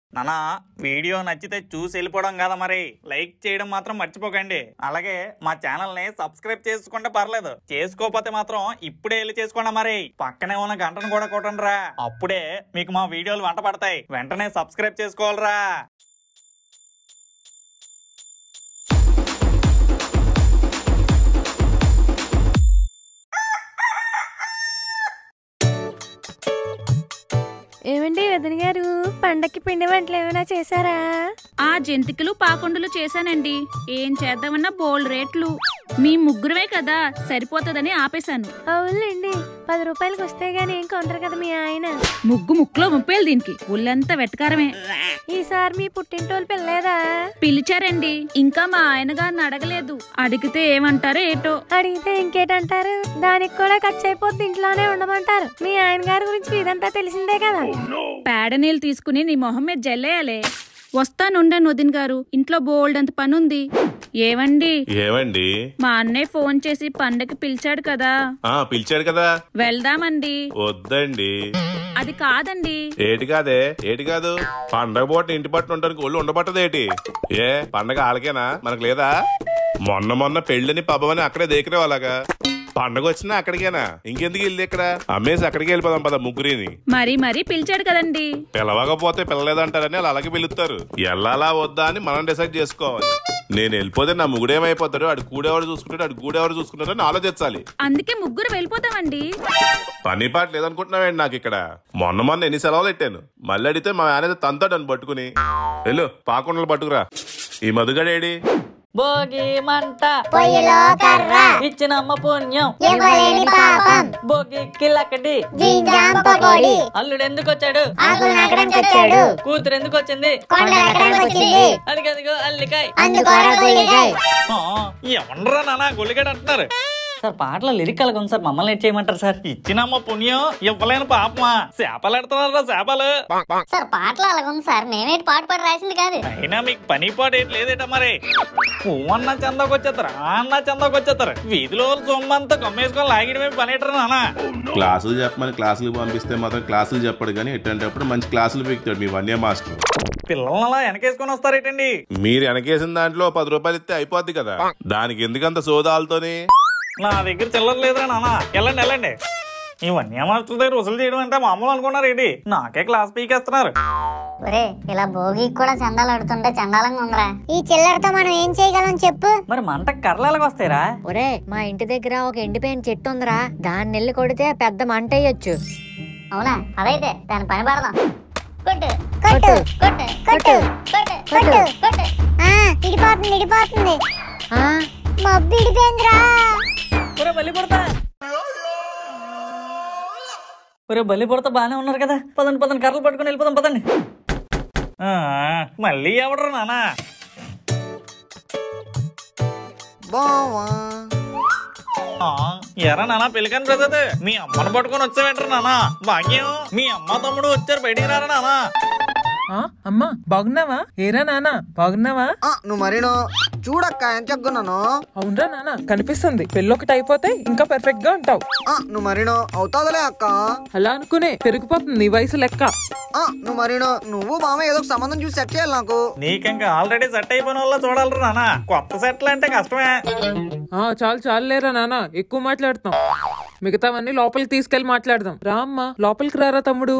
నానా వీడియో నచ్చితే చూసి వెళ్ళిపోవడం కదా మరి లైక్ చేయడం మాత్రం మర్చిపోకండి అలాగే మా ఛానల్ ని సబ్స్క్రైబ్ చేసుకుంటే పర్లేదు చేసుకోకపోతే మాత్రం ఇప్పుడే వెళ్ళి చేసుకోండి మరి పక్కనే ఉన్న గంటను కూడా కొట్టండి రా అప్పుడే మీకు మా వీడియోలు వెంట పడతాయి వెంటనే సబ్స్క్రైబ్ చేసుకోవాలిరా ఏమండి వదిన గారు పండక్కి పిండి వంటలు ఏమైనా చేశారా ఆ జంతికలు పాకుండలు చేశానండి ఏం చేద్దామన్నా బోల్డ్ రేట్లు మీ ముగ్గురమే కదా సరిపోతుందని ఆపేశాను అవునులేండి పది రూపాయలకి వస్తే గానీ ఏం కొంటారు కదా మీ ఆయన ముగ్గు ముక్కులో ముప్పేలు దీనికి ఒళ్ళంతా వెటకారమే ఈసారి మీ పుట్టింటోళ్ళు పిల్లేదా పిలిచారండి ఇంకా మా ఆయన గారిని అడగలేదు అడిగితే ఏమంటారో ఏటో అడిగితే ఇంకేటంటారు దానికి కూడా ఖర్చు అయిపోద్ది ఇంట్లోనే ఉండమంటారు మీ ఆయన గారి గురించి ఇదంతా తెలిసిందే కదా పేడ నీళ్ళు తీసుకుని నీ మొహం మీద జల్లేయాలే వస్తానుండండి వదిన్ గారు ఇంట్లో బోల్డ్ అంత పనుంది ఏవండి ఏమండి మా అన్నయ్య ఫోన్ చేసి పండగకి పిలిచాడు కదా ఆ పిలిచాడు కదా వెళ్దామండి వద్దండి అది కాదండి ఏటి కాదే ఏటి కాదు పండగ పూట ఇంటి పట్టున ఉండడానికి ఒళ్ళు ఉండబట్టదేటి ఏ పండగ ఆళ్ళకేనా మనకు లేదా మొన్న మొన్న పెళ్ళని పబ్బమని అక్కడే దేకిరే అలాగా పండగ వచ్చినా అక్కడికేనా ఇంకెందుకు వెళ్ళి ఇక్కడ అమ్మేసి అక్కడికి వెళ్ళిపోదాం పద ముగ్గురిని మరీ మరీ పిలిచాడు కదండి పిలవకపోతే పిల్లలేదంటారని వాళ్ళు అలాగే పిలుస్తారు వెళ్ళాలా వద్దా అని మనం డిసైడ్ చేసుకోవాలి నేను వెళ్ళిపోతే నా ముగుడేమైపోతాడు అడు కూడేవాడు చూసుకుంటాడు అడు గూడేవాడు చూసుకుంటాడు అని ఆలోచించాలి అందుకే ముగ్గురు వెళ్ళిపోతామండి పని పాట లేదనుకుంటున్నావేంటి నాకు ఇక్కడ మొన్న మొన్న ఎన్ని సెలవులు పెట్టాను మళ్ళీ అడిగితే మా మేనేజర్ తంతాడు అని పట్టుకుని వెళ్ళు పాకుండలు పట్టుకురా ఈ మధుగడేడి భోగి మంట పొయ్యిలో కర్ర ఇచ్చినమ్మ పుణ్యం ఇవ్వలేని పాపం భోగి కిల్లకటి జింజాం పకోడి అల్లుడు ఎందుకు వచ్చాడు ఆకులు నాకడానికి వచ్చాడు కూతురు ఎందుకు వచ్చింది కొండలు ఎక్కడానికి వచ్చింది అదిగదిగో అల్లికాయ్ అందుకోర గుల్లికాయ్ ఏమనరా నానా గులిగడ అంటున్నారు సార్ పాటలో లిరిక్ అలాగ ఉంది సార్ మమ్మల్ని ఏం చేయమంటారు సార్ ఇచ్చినమ్మ పుణ్యం ఇవ్వలేని పాపమా చేపలు ఎడుతున్నారా చేపలు సార్ పాటలు అలాగుంది సార్ మేమేటి పాట పాడి రాసింది కాదు అయినా మీకు పని పాటు ఏంటి లేదేట మరి పువ్వన్న చందాకు వచ్చేస్తారు ఆ అన్న చందాకు వచ్చేస్తారు వీధిలో వాళ్ళు సొమ్మంతా కమ్మేసుకొని లాగిడమే పని ఏంటరా నానా క్లాసులు చెప్పమని క్లాసులు పంపిస్తే మాత్రం క్లాసులు చెప్పడు కానీ ఎట్టంటప్పుడు మంచి క్లాసులు పెక్తాడు మీ వన్య మాస్టర్ పిల్లల్ని అలా వెనకేసుకొని వస్తారేటండి మీరు వెనకేసిన దాంట్లో పది రూపాయలు ఇస్తే అయిపోద్ది కదా దానికి ఎందుకంత సోదాలతోని నా దగ్గర చిల్లర లేదురా నాన్న వెళ్ళండి వెళ్ళండి ఇవన్నీ మాస్టర్ దగ్గర వసూలు చేయడం అంటే మామూలు అనుకున్నారు ఏంటి నాకే క్లాస్ పీకేస్తున్నారు ఒరే ఇలా భోగికి కూడా చందాలు ఆడుతుంటే చండాలంగా ఉందిరా ఈ చిల్లరతో మనం ఏం చేయగలం చెప్పు మరి మంట కర్రలు ఎలాగ వస్తాయిరా ఒరే మా ఇంటి దగ్గర ఒక ఎండిపోయిన చెట్టు ఉందిరా దాన్ని నెల్లి కొడితే పెద్ద మంట అయ్యొచ్చు అవునా అదైతే దాని పని పడదాం కొట్టు కొట్టు కొట్టు కొట్టు కొట్టు కొట్టు కొట్టు ఆ ఇడిపోతుంది ఇడిపోతుంది ఆ మబ్బు ఇడిపోయిందిరా ఒరే బలి పుడతా ఒరే బలి పుడతా బాగానే ఉన్నారు కదా పదండి పదండి కర్రలు పట్టుకొని వెళ్ళిపోదాం పదండి ఆ, మళ్ళీ ఎవడరు నానా ఎరా నానా పెళ్ళికని ప్రసాద్ మీ అమ్మను పట్టుకొని వచ్చావేంటారు నానా భాగ్యం మీ అమ్మ తమ్ముడు వచ్చారు బయటికి రారా నానా ఆ అమ్మా బాగున్నావా ఏరా నాన్న బాగున్నావా ఆ, నువ్వు మరీను చూడక్క ఎంత చెక్కున్నాను అవునరా నాన్న కనిపిస్తుంది పెళ్ళొకటి అయిపోతే ఇంకా పర్ఫెక్ట్ గా ఉంటావు ఆ, నువ్వు మరీను అవుతాదులే అక్క అలా అనుకునే పెరిగిపోతుంది నీ వయసు లెక్క ఆ, నువ్వు మరీను నువ్వు మామ ఏదో ఒక సంబంధం చూసి సెట్ చేయాలి నాకు నీకింకా ఆల్రెడీ సెట్ అయిపోయిన వాళ్ళ చూడాలరా నానా కొత్త సెట్లు అంటే కష్టమే ఆ చాలు చాలు లేరా నాన్న ఎక్కువ మాట్లాడుతాం మిగతావన్నీ లోపలికి తీసుకెళ్లి మాట్లాడదాం రా అమ్మా లోపలికి రారా తమ్ముడు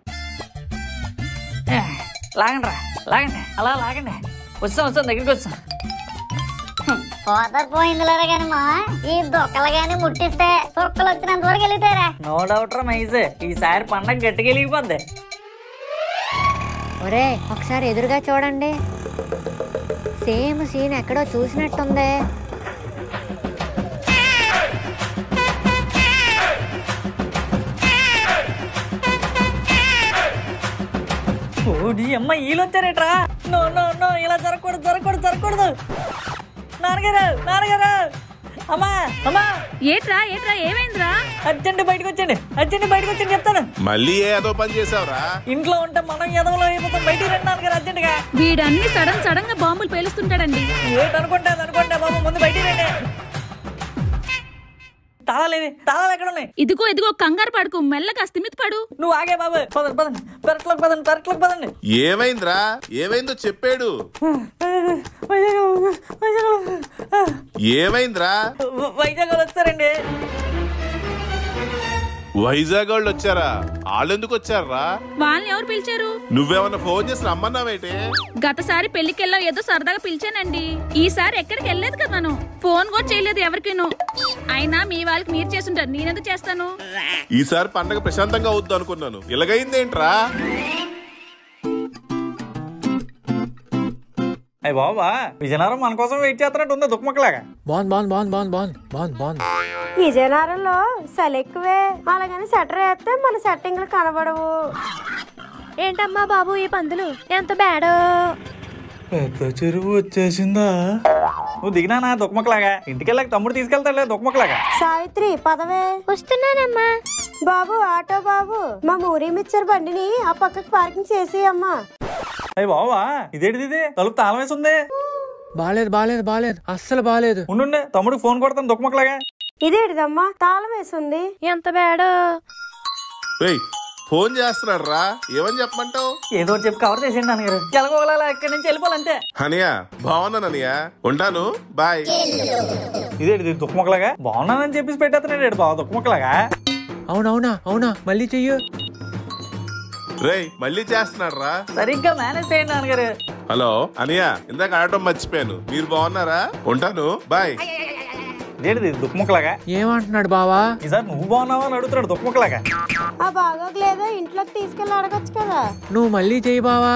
లాగండి రా లాగండి అలా లాగండి వస్తాం వస్తాం దగ్గరికి వస్తాం పోతారు పోయిందిలేరా కానీ మా ఈ దొక్కలు గాని ముట్టిస్తే సొక్కలు వచ్చినంత వరకు వెళ్తారా నో డౌట్ రా మైజే ఈసారి పండగ గట్టిగా వెళ్ళిపోద్ది ఒరే ఒకసారి ఎదురుగా చూడండి సేమ్ సీన్ ఎక్కడో చూసినట్టుంది ఓడి అమ్మ వీళ్ళు వచ్చారేట్రా నో నో నో ఇలా జరగకూడదు జరగకూడదు జరగకూడదు నాన్నగారు నాన్నగారు అమ్మా అమ్మా ఏట్రా ఏట్రా ఏమైందిరా అర్జెంట్ బయటకు వచ్చండి అర్జెంట్ బయటకు వచ్చండి చెప్తాను మళ్ళీ ఏదో పని చేసావురా ఇంట్లో ఉంటే మనం ఎదవలో అయిపోతాం బయటికి రండి నాన్నగారు అర్జెంట్ గా వీడన్ని సడన్ సడన్ గా బాంబులు పేలుస్తుంటాడండి ఏంటి అనుకుంటే అది అనుకుంటే బాబు ముందు బయటికి రండి తాళాలేవి తాళాలు ఎక్కడ ఉన్నాయి ఇదిగో ఇదిగో కంగారు పడుకు మెల్లగా స్థిమిత పడు నువ్వు ఆగే బాబు పదండి పదండి పెరట్లోకి పదండి పెరట్లోకి పదండి ఏమైందిరా ఏమైందో చెప్పాడు వైజాగ్ వైజాగ్ ఏమైందిరా వైజాగ్ వాళ్ళు వచ్చారండి వైజాగ్ వాళ్ళు వచ్చారా వాళ్ళు ఎందుకు వచ్చారా వాళ్ళని ఎవరు పిలిచారు నువ్వేమన్నా ఫోన్ చేసి రమ్మన్నావేంటి గతసారి పెళ్లికెళ్ళావు ఏదో సరదాగా పిలిచానండి ఈసారి ఎక్కడికి వెళ్ళలేదు కదా మనం ఫోన్ కూడా చేయలేదు ఎవరికిను అయినా మీ వాళ్ళకి మీరు చేస్తుంటారు నేనెందుకు చేస్తాను ఈసారి పండగ ప్రశాంతంగా అవుద్ది అనుకున్నాను ఇలాగైందేంట్రా అయ్యి బాబా విజయనగరం మన కోసం వెయిట్ చేస్తున్నట్టు ఉందా దుఃఖమక్కలాగా బాన్ బాన్ బాన్ బాన్ బాన్ బాన్ బాన్ విజయనగరంలో చలి ఎక్కువే అలాగని సెటర్ వేస్తే మన సెట్టింగ్లు కనబడవు ఏంటమ్మా బాబు ఈ పందులు ఎంత బేడో పెద్ద చెరువు వచ్చేసిందా నువ్వు దిగినానా దుఃఖమక్కలాగా ఇంటికెళ్ళాక తమ్ముడు తీసుకెళ్తాడులే దుఃఖమక్కలాగా సావిత్రి పదవే వస్తున్నానమ్మా బాబు ఆటో బాబు మా ఊరి మిచ్చర్ బండిని ఆ పక్కకి పార్కింగ్ చేసి అమ్మా అయ్యి బాబా ఇదేంటిది ఇది తలుపు తాళం వేసి ఉంది బాలేదు బాలేదు బాలేదు అస్సలు బాలేదు ఉండుండే తమ్ముడు ఫోన్ కొడతాను దుఃఖమక్కలాగా ఇదేటిదమ్మా తాళం వేసింది ఎంత బేడో ఏయ్ ఫోన్ చేస్తున్నాడు రా ఏమని చెప్పమంటావు ఏదో ఒకటి చెప్పి కవర్ చేసేయండి నాన్నగారు ఎలాగోలా ఇక్కడి నుంచి వెళ్ళిపోవాలంతే హనియా బాగున్నాను అనియా ఉంటాను బాయ్ ఇదేంటిది దుఃఖమక్కలాగా బాగున్నానని చెప్పేసి పెట్టేస్తున్నాడు బాబా దుఃఖమక్కలాగా అవునవునా అవునా మళ్ళీ చెయ్యు రేయ్ మళ్ళీ చేస్తున్నాడు రా సరిగ్గా మేనేజ్ చేయండి నాన్నగారు హలో అనియా ఇందాక ఆడటం మర్చిపోయాను మీరు బాగున్నారా ఉంటాను బాయ్ ఇదేంటిది దుఃఖమక్కలాగా ఏమంటున్నాడు బావా ఈసారి నువ్వు బాగున్నావా అని అడుగుతున్నాడు దుఃఖమక్కలాగా ఆ బాగోగలేదో ఇంట్లోకి తీసుకెళ్ళి అడగొచ్చు కదా నువ్వు మళ్ళీ చెయ్యి బావా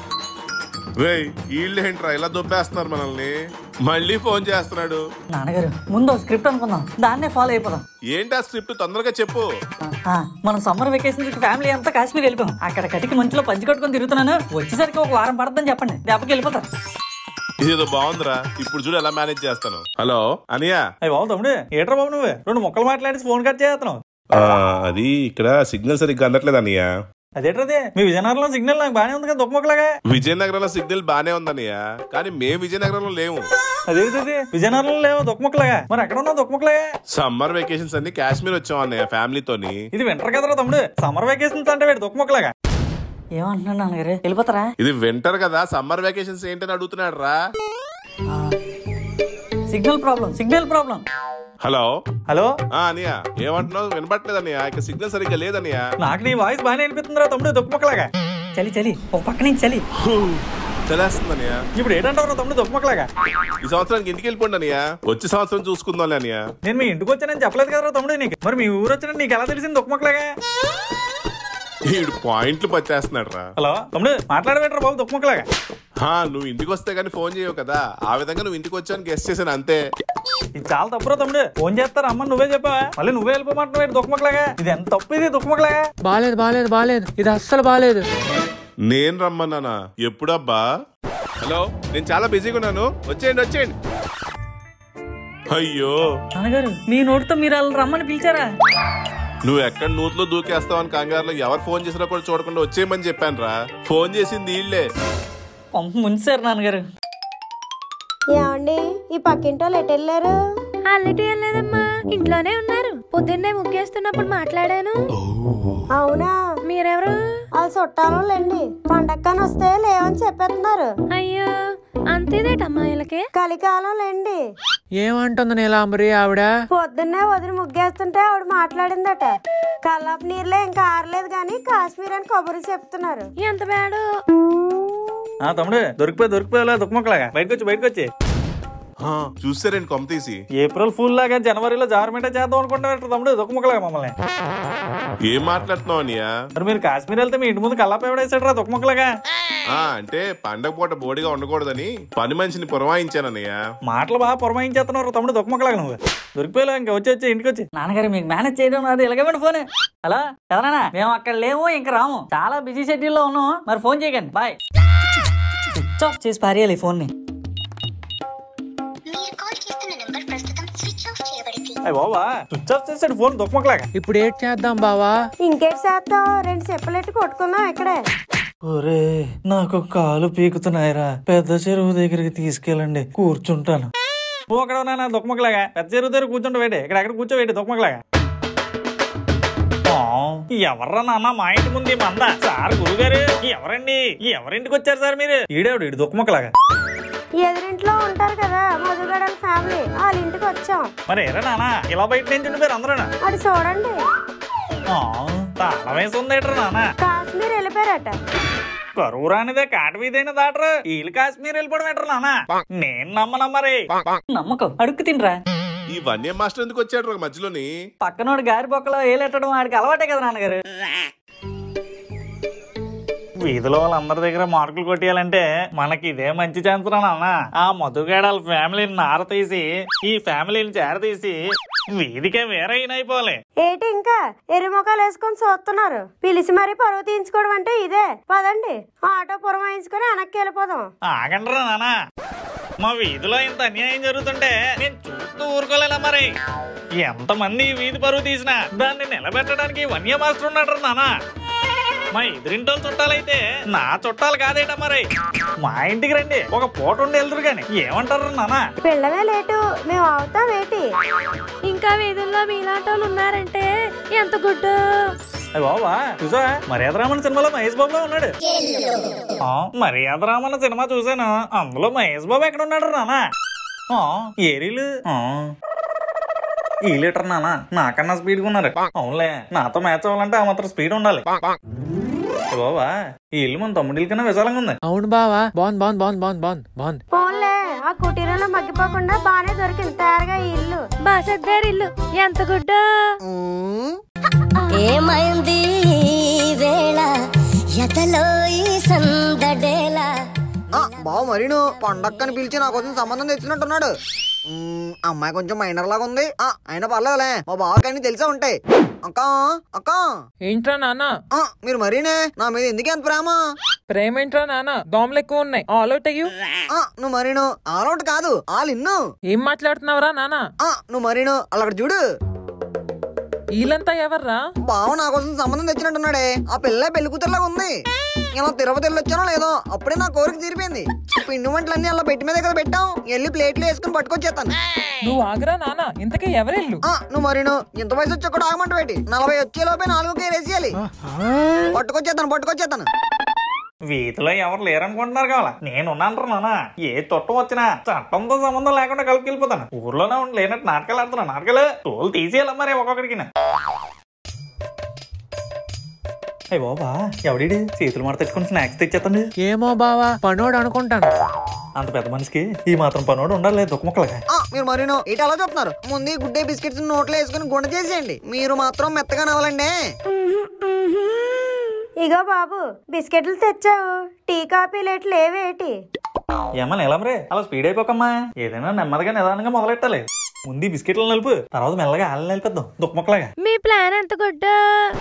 రేయ్ వీళ్ళేంట్రా ఇలా దుబ్బేస్తున్నారు మనల్ని మళ్ళీ ఫోన్ చేస్తున్నాడు నాన్నగారు ముందు స్క్రిప్ట్ అనుకుందాం దాన్నే ఫాలో అయిపోదాం ఏంటి ఆ స్క్రిప్ట్ తొందరగా చెప్పు ఆ, మనం సమ్మర్ వెకేషన్ ఫ్యామిలీ అంతా కాశ్మీర్ వెళ్ళిపోయాం అక్కడ కటికి మంచులో పంచి కట్టుకొని తిరుగుతున్నాను వచ్చేసరికి ఒక వారం పడుతుందని చెప్పండి దెబ్బకి వెళ్ళిపోతారు ఇదేదో బాగుందిరా ఇప్పుడు చూడు ఎలా మేనేజ్ చేస్తాను హలో అనియా అయ్యి బాబు తమ్ముడు ఏట్రా బాబు నువ్వు రెండు మొక్కలు మాట్లాడేసి ఫోన్ కట్ చేస్తున్నావు అది ఇక్కడ సిగ్నల్ సరిగ్గా అందట్లేదు అనియా అదేట్రది మీ విజయనగరంలో సిగ్నల్ నాకు బానే ఉంది కదా దుఃఖమక్కలాగా విజయనగరంలో సిగ్నల్ బానే ఉందనియా కానీ మేము విజయనగరంలో లేము అదేంటిది విజయనగరంలో లేవు దుఃఖమక్కలాగా మరి ఎక్కడ ఉన్నావు దుఃఖమక్కలాగా సమ్మర్ వెకేషన్స్ అన్ని కాశ్మీర్ వచ్చాం అన్నయ్య ఫ్యామిలీతోని ఇది వింటర్ కదరా తమ్ముడు సమ్మర్ వెకేషన్స్ అంటే వేడు దుఃఖమక్కలాగా ఏమంటున్నాడు నాన్నగారు వెళ్ళిపోతారా ఇది వింటర్ కదా సమ్మర్ వెకేషన్స్ ఏంటని అడుగుతున్నాడు రా signal problem signal problem hello hello ఆ అనియా ఏమంటున్నావు వినపట్లేదు అనియా ఇక సిగ్నల్ సరిగ్గా లేదనియా నాకు నీ వాయిస్ బాగానే అనిపిస్తుందిరా తమ్ముడు దుఃఖమక్కలాగా చలి చలి ఒక పక్క నుంచి చలి చలేస్తుంది అనియా ఇప్పుడు ఏంటంటావు తమ్ముడు దుఃఖమక్కలాగా ఈ సంవత్సరానికి ఇంటికి వెళ్ళిపోండి అనియా వచ్చే సంవత్సరం చూసుకుందాం అనియా నేను మీ ఇంటికి వచ్చానని చెప్పలేదు కదరా తమ్ముడు నీకు మరి మీ ఊరు వచ్చిన నీకు ఎలా తెలిసింది దుఃఖమక్కలాగా ఈడు పాయింట్లు పట్టేస్తున్నాడు రా హలో తమ్ముడు మాట్లాడబెట్టరా బాబు దుఃఖమక్కలాగా హా, నువ్వు ఇంటికి వస్తే గానీ ఫోన్ చేయవు కదా ఆ విధంగా నువ్వు ఇంటికి వచ్చాను గెస్ట్ చేశాను అంతే ఇది చాలా తప్పురా తమ్ముడు ఫోన్ చేస్తారు అమ్మ నువ్వే చెప్పావా మళ్ళీ నువ్వే వెళ్ళిపోమంటున్నావు దుఃఖమక్కలాగా ఇది ఎంత తప్పు ఇది దుఃఖమక్కలాగా బాలేదు బాలేదు బాలేదు ఇది అస్సలు బాలేదు నేను రమ్మన్నానా ఎప్పుడబ్బా హలో నేను చాలా బిజీగా ఉన్నాను వచ్చేయండి వచ్చేయండి అయ్యో నాన్నగారు మీ నోటితో మీరు వాళ్ళు రమ్మని పిలిచారా నువ్వు ఎక్కడ నూతులో దూకేస్తావని కంగారులో ఎవరు ఫోన్ చేసినా కూడా చూడకుండా వచ్చేయమని చెప్పాను రా ఫోన్ చేసింది వీళ్ళే పంప ముంచారు నాన్నగారు ఏమండి ఈ పక్కింటి వాళ్ళు ఎటు వెళ్ళారు అల్లటి వెళ్ళలేదమ్మా ఇంట్లోనే ఉన్నారు పొద్దున్నే ముగ్గేస్తున్నప్పుడు మాట్లాడాను అవునా మీరెవరు వాళ్ళు చుట్టాలండి పండక్కని వస్తే లేవని చెప్పేస్తున్నారు అయ్యో అంతేదేటమ్మా వీళ్ళకి కలికాలం లేండి ఏమంటుంది నీలాంబరి ఆవిడ పొద్దున్నే వదిలి ముగ్గేస్తుంటే ఆవిడ మాట్లాడిందట కల్లాపు నీరులే ఇంకా ఆరలేదు కానీ కాశ్మీర్ అని కబుర్లు చెప్తున్నారు ఎంత బేడు ఆ తమ్ముడు దొరికిపోయి దొరికిపోయేలా దుఃఖమక్కలాగా బయటకు వచ్చి బయటకు వచ్చి హా, చూసారండి కొంప తీసి ఏప్రిల్ ఫుల్ లాగా జనవరిలో జారమిట చేద్దాం అనుకుంటారు తమ్ముడు దుఃఖమక్కలాగా మమ్మల్ని ఏం మాట్లాడుతున్నావు అనియా మరి మీరు కాశ్మీర్ వెళ్తే మీ ఇంటి ముందు కల్లాప ఎవడేసాడు రా దుఃఖమక్కలాగా ఆ, అంటే పండగ పూట బోడిగా ఉండకూడదని పని మనిషిని పురమాయించానన్నయ్య మాటలు బాగా పురమాయించేస్తున్నారు తమ్ముడు దుఃఖమక్కలాగా నువ్వు దొరికిపోయేలా ఇంకా వచ్చి వచ్చి ఇంటికి వచ్చి నాన్నగారు మీకు మేనేజ్ చేయడం రాదు ఇలాగేమండి ఫోన్ హలో ఎవరన్నా మేము అక్కడ లేము ఇంకా రాము చాలా బిజీ షెడ్యూల్లో ఉన్నాం మరి ఫోన్ చేయకండి బాయ్ స్విచ్ ఆఫ్ చేసి పారేయాలి ఈ ఫోన్ని మీరు కాల్ చేస్తున్న నెంబర్ ప్రస్తుతం స్విచ్ ఆఫ్ చేయబడింది అయ్యి బాబా స్విచ్ ఆఫ్ చేసాడు ఫోన్ దుఃఖమక్కలాగా ఇప్పుడు ఏం చేద్దాం బావా ఇంకేటి చేస్తాం రెండు చెప్పులెట్టి కొట్టుకుందాం ఇక్కడే ఒరే నాకు కాలు పీకుతున్నాయిరా పెద్ద చెరువు దగ్గరికి తీసుకెళ్ళండి కూర్చుంటాను నువ్వు అక్కడ ఉన్నా దుఃఖముఖలాగా పెద్ద చెరువు దగ్గర కూర్చుంటూ వేటి ఇక్కడ ఎక్కడ కూర్చోవేటి దుఃఖముఖలాగా ఎవర్రా నాన్న మా ఇంటి ముందు ఈ మంద సార్ గురుగారు ఎవరండి ఎవరింటికి వచ్చారు సార్ మీరు ఈడేవిడు ఇడు దుఃఖముఖలాగా ఎదురింట్లో ఉంటారు కదా మధుగడల ఫ్యామిలీ వాళ్ళ ఇంటికి వచ్చాం మరి ఏరా నాన్న ఇలా బయట నుంచి ఉండిపోయారు అందరూ అది చూడండి తాళం వేసి ఉందేట్రా నాన్న కాశ్మీర్ వెళ్ళిపోయారట కరువు రానిదే కాటవీదైన దాటరు వీళ్ళు కాశ్మీర్ వెళ్ళిపోవడం ఏంట్రా నాన్న నేను నమ్మను మరి నమ్మకం అడుక్కు తినరా ఈ వన్య మాస్టర్ ఎందుకు వచ్చాడు మధ్యలోని పక్కనోడు గారి బొక్కలో ఏలెట్టడం వాడికి అలవాటే కదా నాన్నగారు వీధిలో వాళ్ళందరి దగ్గర మార్కులు కొట్టేయాలంటే మనకి ఇదే మంచి ఛాన్స్ రా నాన్న ఆ మధుగాడాల ఫ్యామిలీని నార తీసి ఈ ఫ్యామిలీని చేరతీసి వీధికే వేరే ఈయన అయిపోవాలి ఏంటి ఇంకా ఎరిమొఖాలు వేసుకొని చూస్తున్నారు పిలిచి మరీ పరువు తీయించుకోవడం అంటే ఇదే పదండి ఆటో పురమాయించుకొని వెనక్కి వెళ్ళిపోదాం ఆగండ్రా నాన్న మా వీధిలో ఇంత అన్యాయం జరుగుతుంటే నేను చూస్తూ ఊరుకోలేనా మరి ఎంతమంది ఈ వీధి పరువు తీసినా దాన్ని నిలబెట్టడానికి వన్య మాస్టర్ ఉన్నాడు నాన్న మా ఎదురింటోళ్ళు చుట్టాలైతే నా చుట్టాలు కాదేట మరి మా ఇంటికి రండి ఒక పూట ఉండి వెళ్తురు గాని ఏమంటారు నాన్న పిల్లమే లేటు మేము అవుతాం ఏంటి ఇంకా వీధుల్లో మీలాంటి వాళ్ళు ఉన్నారంటే ఎంత గుడ్డు అయ్య బాబా చూసా మర్యాద రామన్ సినిమాలో మహేష్ బాబులో ఉన్నాడు ఆ, మర్యాద రామన్ సినిమా చూసాను అందులో మహేష్ బాబు ఎక్కడ ఉన్నాడు నాన్న ఆ, ఏరీలు ఆ. ఈ లీటర్ నాన్న నాకన్నా స్పీడ్గా ఉన్నారు అవునులే నాతో మ్యాచ్ అవ్వాలంటే ఆ మాత్రం స్పీడ్ ఉండాలి అయ్య బాబా ఈ ఇల్లు మన తమ్ముడి ఇల్లు కన్నా విశాలంగా ఉంది అవును బావా బాగుంది బాగుంది బాగుంది బాగుంది బాగుంది బాగుంది పోన్లే ఆ కుటీరంలో మగ్గిపోకుండా బానే దొరికింది తయారుగా ఈ ఇల్లు బాసద్దారు ఇల్లు ఎంత గుడ్డు ఉమ్, ఏమైంది ఈ వేళ ఎదలో ఈ సందడేలా ఆ, బావ మరీను పండక్కని పిలిచి నా కోసం సంబంధం తెచ్చినట్టున్నాడు ఉమ్, అమ్మాయి కొంచెం మైనర్ లాగా ఉంది ఆ, అయినా పర్లేదులే మా బావకి అన్ని తెలిసే ఉంటాయి అక్క అక్క ఏంట్రా నాన్న ఆ, మీరు మరీనే నా మీద ఎందుకు ఎంత ప్రేమ ప్రేమ ఏంట్రా నాన్న దోమలు ఎక్కువ ఉన్నాయి ఆల్ అవుట్ అయ్యు ఆ, నువ్వు మరీను ఆలౌట్ కాదు ఆల్ ఇన్ను ఏం మాట్లాడుతున్నావురా నాన్న ఆ, నువ్వు మరీను అలా చూడు వీళ్ళంతా ఎవర్రా బావ నా కోసం సంబంధం తెచ్చినట్టున్నాడే ఆ పిల్ల పెళ్లి కూతురులాగా ఉంది ఇలా తిరుపతి వెళ్ళి వచ్చానో లేదో అప్పుడే నా కోరిక తీరిపోయింది పిండి వంటలన్నీ అలా పెట్టి మీదే కదా పెట్టాం వెళ్ళి ప్లేట్లు వేసుకుని పట్టుకొచ్చేస్తాను నువ్వు ఆగరా నాన్న ఇంతకీ ఎవరెళ్ళు ఆ, నువ్వు మరీను ఇంత వయసు వచ్చి కూడా ఆగమంట పెట్టి నలభై వచ్చే లోపే నాలుగు వేసేయాలి పట్టుకొచ్చేస్తాను పట్టుకొచ్చేస్తాను వీధిలో ఎవరు లేరనుకుంటున్నారు కావాలా నేను ఉన్నాను నాన్న ఏ చుట్టం వచ్చినా చట్టంతో సంబంధం లేకుండా కలిపి వెళ్ళిపోతాను ఊర్లోనే ఉండి లేనట్టు నాటకాలు ఆడుతున్నా నాటకాలు టోల్ తీసేయాలి మరి ఒక్కొక్కడికి అయ్య బాబా ఎవడి చేతులు మడ తెచ్చుకుని స్నాక్స్ తెచ్చేస్తాను ఏమో బావా పనోడు అనుకుంటాను అంత పెద్ద మనిషికి ఈ మాత్రం పనోడు ఉండాలి దుఃఖముక్కలుగా ఆ, మీరు మరీను ఇటు అలా చెప్తున్నారు ముందు ఈ గుడ్డే బిస్కెట్స్ నోట్లో వేసుకుని గుండ చేసేయండి మీరు మాత్రం మెత్తగా నవ్వాలండి ఇగో బాబు బిస్కెట్లు తెచ్చావు టీ కాఫీ లేట్లు ఏవేటి ఏమన్నా ఎలా మరే అలా స్పీడ్ అయిపోకమ్మా ఏదైనా నెమ్మదిగా నిదానంగా మొదలెట్టాలి ముందు ఈ బిస్కెట్లు నలుపు తర్వాత మెల్లగా ఆలు నలిపేద్దాం దుఃఖముక్కలుగా మీ ప్లాన్ ఎంత గుడ్డు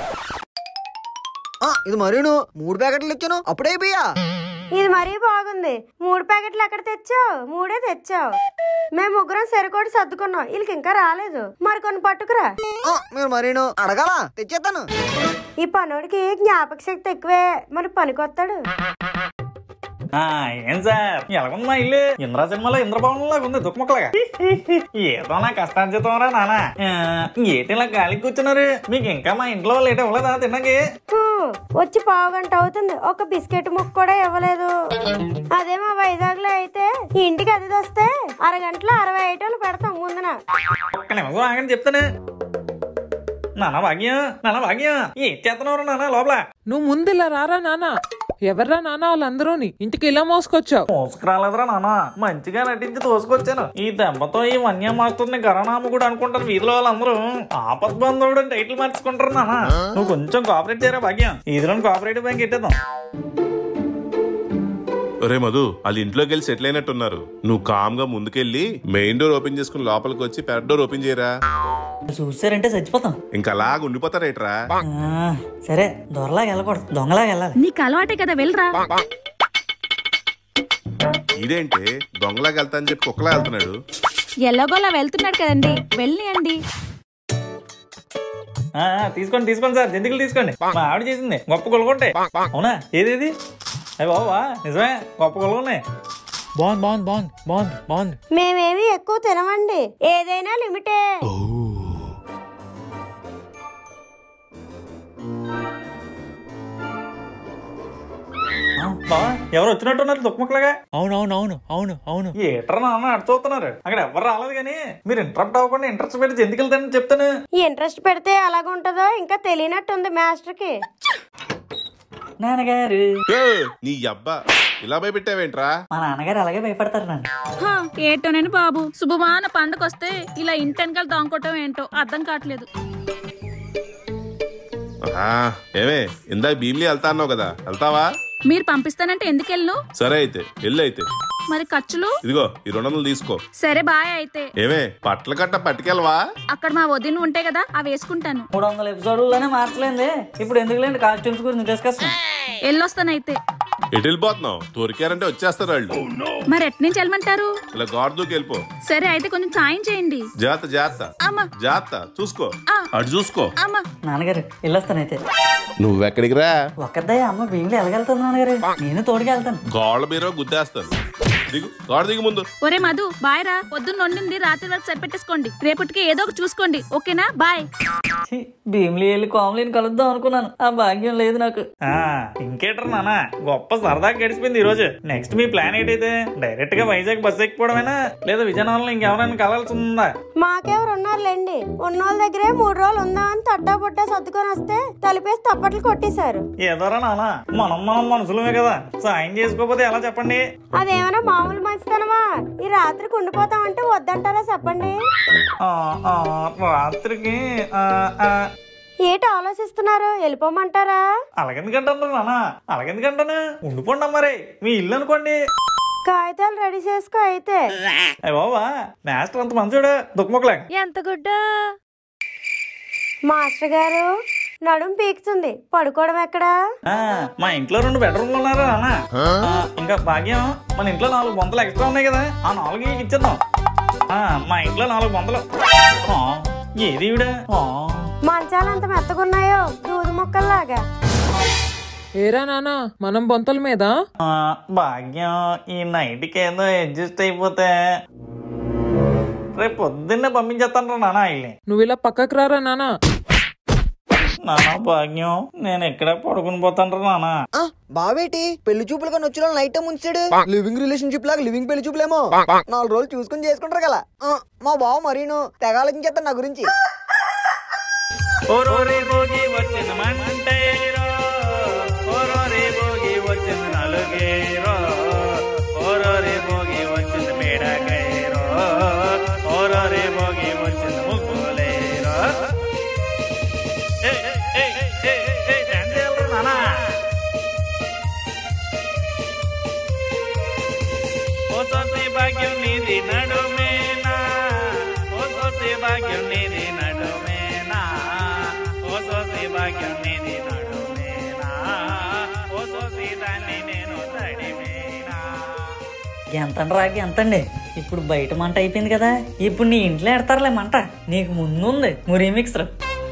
ఆ, ఇది మరీను మూడు ప్యాకెట్లు ఇచ్చాను అప్పుడే అయిపోయా ఇది మరీ బాగుంది మూడు ప్యాకెట్లు ఎక్కడ తెచ్చావు మూడే తెచ్చావు మేము ముగ్గురం సరికోటి సర్దుకున్నాం వీళ్ళకి ఇంకా రాలేదు మరి కొన్ని పట్టుకురా ఆ, మీరు మరీను అడగాల తెచ్చేస్తాను ఈ పనోడికి జ్ఞాపక శక్తి ఎక్కువే మరి పనికొస్తాడు ఆ, ఏం సార్ ఎలాగుంది మా ఇల్లు ఇంద్రా సినిమాలో ఇంద్రభవనం లాగా ఉంది దుఃఖముక్కలుగా ఏదో నా కష్టార్జితం రా నాన్న ఆ, ఏంటి ఇలా గాలికి కూర్చున్నారు మీకు ఇంకా మా ఇంట్లో లేట్ ఇవ్వలేదా తిన్నాకి హూ, వచ్చి పావు గంట అవుతుంది ఒక బిస్కెట్ ముక్క కూడా ఇవ్వలేదు అదే మా వైజాగ్ లో అయితే ఇంటికి అది వస్తే అరగంటలో అరవై ఐటెంలు పెడతాం ముందున ఒక్క నిమిషం ఆగని చెప్తాను నాన్న భాగ్యం నాన్న భాగ్యం ఏం చేస్తున్నారు నాన్న లోపల నువ్వు ముందు ఇలా రారా నాన్న ఎవర్రా నాన్న వాళ్ళందరూని ఇంటికి ఇలా మోసుకొచ్చావు మోసుకురాలేదురా నాన్న మంచిగా నటించి తోసుకొచ్చాను ఈ దెబ్బతో ఈ వన్య మాస్టర్ని గరణామ కూడా అనుకుంటారు వీధిలో వాళ్ళందరూ ఆపత్ బంధువుడు అని టైటిల్ మార్చుకుంటారు నాన్న నువ్వు కొంచెం కోఆపరేట్ చేయరా భాగ్యం ఇదిలో కోఆపరేటివ్ బ్యాంక్ ఎట్టేద్దాం ఒరే మధు వాళ్ళ ఇంట్లోకి వెళ్ళి సెటిల్ అయినట్టున్నారు నువ్వు కామ్ గా ముందుకెళ్ళి మెయిన్ డోర్ ఓపెన్ చేసుకుని లోపలికి వచ్చి పెద్ద డోర్ ఓపెన్ చేయరా చూసారంటే చచ్చిపోతాం ఇంకా అలాగ ఉండిపోతారేట్రా ఆ, సరే దొరలాగా వెళ్ళకూడదు దొంగలాగా వెళ్ళాలి నీకు అలవాటే కదా వెళ్ళరా ఇదేంటి దొంగలాగా వెళ్తా అని చెప్పి కుక్కలా వెళ్తున్నాడు ఎలాగోలా వెళ్తున్నాడు కదండి వెళ్ళనియండి ఆ, ఆ, తీసుకోండి తీసుకోండి సార్ జంతికలు తీసుకోండి మా ఆవిడ చేసింది గొప్ప కొలుకుంటాయి అవునా ఏదేది అయ్యి బాబా నిజమే గొప్ప కొలుకున్నాయి బాగుంది బాగుంది బాగుంది బాగుంది బాగుంది మేమేమి ఎక్కువ తినమండి ఏదైనా లిమిటే ఆ, బా ఎవరు వచ్చినట్టున్నారు దుఃఖముక్కలుగా అవును అవును అవును అవును అవును ఏట్రా నాన్న అటు చూస్తున్నారు అక్కడ ఎవరు రాలేదు కానీ మీరు ఇంటరప్ట్ అవ్వకుండా ఇంట్రెస్ట్ పెట్టి ఎందుకు వెళ్తానని చెప్తాను ఈ ఇంట్రెస్ట్ పెడితే ఎలాగుంటుందో ఇంకా తెలియనట్టుంది మాస్టర్కి నాన్నగారు ఏ, నీ అబ్బా ఇలా భయపెట్టావేంట్రా మా నాన్నగారు అలాగే భయపడతారు నన్ను హా, ఏటోనండి బాబు శుభమాన పండుగ వస్తే ఇలా ఇంటి వెనకాల దొంగకోవటం ఏంటో అర్థం కావట్లేదు ఆ, ఏమే ఇందాక భీమిలి వెళ్తా అన్నావు కదా వెళ్తావా మీరు పంపిస్తానంటే ఎందుకు వెళ్ళను సరే అయితే వెళ్ళు అయితే మరి ఖర్చులు ఇదిగో ఈ రెండు వందలు తీసుకో సరే బాయ్ అయితే ఏమే పట్ల కట్ట పట్టుకెళ్ళవా అక్కడ మా వదిన ఉంటాయి కదా అవి వేసుకుంటాను మూడు వందల ఎపిసోడ్లోనే మార్చలేంది ఇప్పుడు ఎందుకులేండి కాస్ట్యూమ్స్ గురించి డిస్కషన్ వెళ్ళొస్తానైతే ఎటు వెళ్ళిపోతున్నావు తోరికారంటే వచ్చేస్తారు వాళ్ళు మరి ఎట్ నుంచి వెళ్ళమంటారు ఇలా గాడు దూకి వెళ్ళిపో సరే అయితే కొంచెం సాయం చేయండి జాగ్రత్త జాగ్రత్త అమ్మా జాగ్రత్త చూసుకో ఆ. అటు చూసుకో అమ్మా నాన్నగారు వెళ్ళొస్తానైతే నువ్వెక్కడికి రా ఒక్కద్దయ్య అమ్మ భీమిలి ఎలాగెళ్తాను నాన్నగారు నేను తోడుగా వెళ్తాను గోళ్ళ బీరో గుద్దేస్తాను దిగు గోడ దిగు ముందు ఒరే మధు బాయ్ రా పొద్దున్న వండింది రాత్రి వరకు సరిపెట్టేసుకోండి రేపటికి ఏదో ఒకటి చూసుకోండి ఓకేనా బాయ్ ఛీ, భీమిలి వెళ్ళి కామ్లీని కలుద్దాం అనుకున్నాను ఆ భాగ్యం లేదు నాకు ఆ, ఇంకేంట్రా నాన్న గొప్ప సరదాగా గడిచిపోయింది ఈ రోజు నెక్స్ట్ మీ ప్లాన్ ఏంటైతే డైరెక్ట్ గా వైజాగ్ బస్ ఎక్కిపోవడమేనా లేదా విజయనగరంలో ఇంకెవరైనా కలాల్సి ఉందా మాకెవరు ఉన్నారులేండి ఉన్నోళ్ళ దగ్గరే మూడు రోజులు ఉందామని తట్టా పుట్టా సర్దుకొని వస్తే తలిపేసి తప్పట్లు కొట్టేశారు ఏదోరా నాన్న మనం మనం మనుషులమే కదా సాయం చేసుకోకపోతే ఎలా చెప్పండి అదేమైనా మామూలు మంచితనమా ఈ రాత్రికి ఉండిపోతామంటే వద్దంటారా చెప్పండి ఆ, ఆ, రాత్రికి ఆ, ఆ, ఏటి ఆలోచిస్తున్నారు వెళ్ళిపోమంటారా అలాగెందుకంటాను నాన్న అలాగెందుకంటాను ఉండిపోండి మరి మీ ఇల్లు అనుకోండి కాగితాలు రెడీ చేసుకో అయితే అయ్య బాబా మాస్టర్ అంత మంచోడు దుఃఖముక్కలే ఎంత గుడ్డ మాస్టర్ గారు నడుం పీకుతుంది పడుకోవడం ఎక్కడా ఆ, మా ఇంట్లో రెండు బెడ్రూమ్లు ఉన్నారు నాన్న ఆ, ఇంకా భాగ్యం మన ఇంట్లో నాలుగు బొంతలు ఎక్స్ట్రా ఉన్నాయి కదా ఆ నాలుగు వీళ్ళకి ఇచ్చేద్దాం ఆ, మా ఇంట్లో నాలుగు బొంతలు ఆ, ఏది ఈవిడ ఆ, మంచాలు ఎంత మెత్తగున్నాయో దూది మొక్కల్లాగా ఏరా నాన్న మనం బొంతల మీద ఆ, భాగ్యం ఈ నైట్కి ఏదో అడ్జస్ట్ అయిపోతే రేపు పొద్దున్నే పంపించేస్తాను రా నాన్న వీళ్ళని నువ్వు ఇలా పక్కకు రారా నాన్న నాన్న భాగ్యం నేను ఎక్కడ పడుకుని పోతాను రా నాన్న ఆ, బావేటి పెళ్లి చూపులు కానీ వచ్చి నైట్ టైం ఉంచాడు లివింగ్ రిలేషన్షిప్ లాగా లివింగ్ పెళ్లి చూపులేమో నాలుగు రోజులు చూసుకుని చేసుకుంటారు కదా ఆ, మా బావ మరీను తెగ ఆలోచించేస్తాను నా గురించి ఓరోరి భోగి వచ్చిన మంటైరో ఓరోరి భోగి వచ్చిన నలుగేరో ఓరోరి భోగి వచ్చిన మేడగైరో ఓరోరి భోగి వచ్చిన ముగ్గులేరో ఏయ్, ఏయ్, ఏయ్, ఏయ్, ఏయ్, డాన్స్ చేయాలిరా నాన్న. ఓ సొసై భాగ్యం నీది నడుమేనా ఓ సొసై భాగ్యం నీది నడుమేనా ఓ సొసై భాగ్యం నీది నడుమేనా ఓ సొసై దాన్ని నేను తడిమేనా ఎంతండి రాకి ఎంతండి ఇప్పుడు బయట మంట అయిపోయింది కదా ఇప్పుడు నీ ఇంట్లో ఎడతారులే మంట నీకు ముందు ఉంది మురి మిక్సర్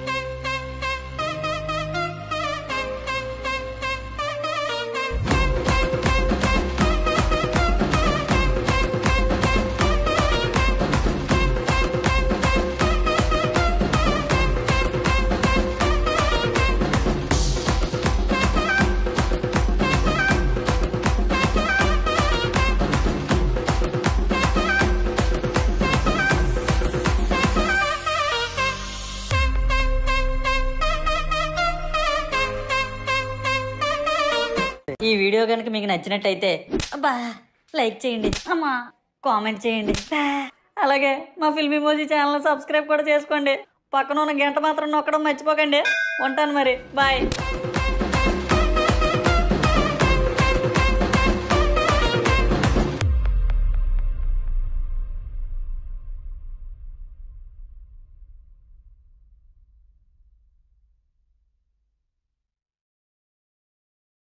ఈ వీడియో కనుక మీకు నచ్చినట్టయితే అబ్బా లైక్ చేయండి అమ్మా కామెంట్ చేయండి బా. అలాగే మా ఫిల్మీ మోజీ ఛానల్ సబ్స్క్రైబ్ కూడా చేసుకోండి పక్కన ఉన్న గంట మాత్రం నొక్కడం మర్చిపోకండి ఉంటాను మరి బాయ్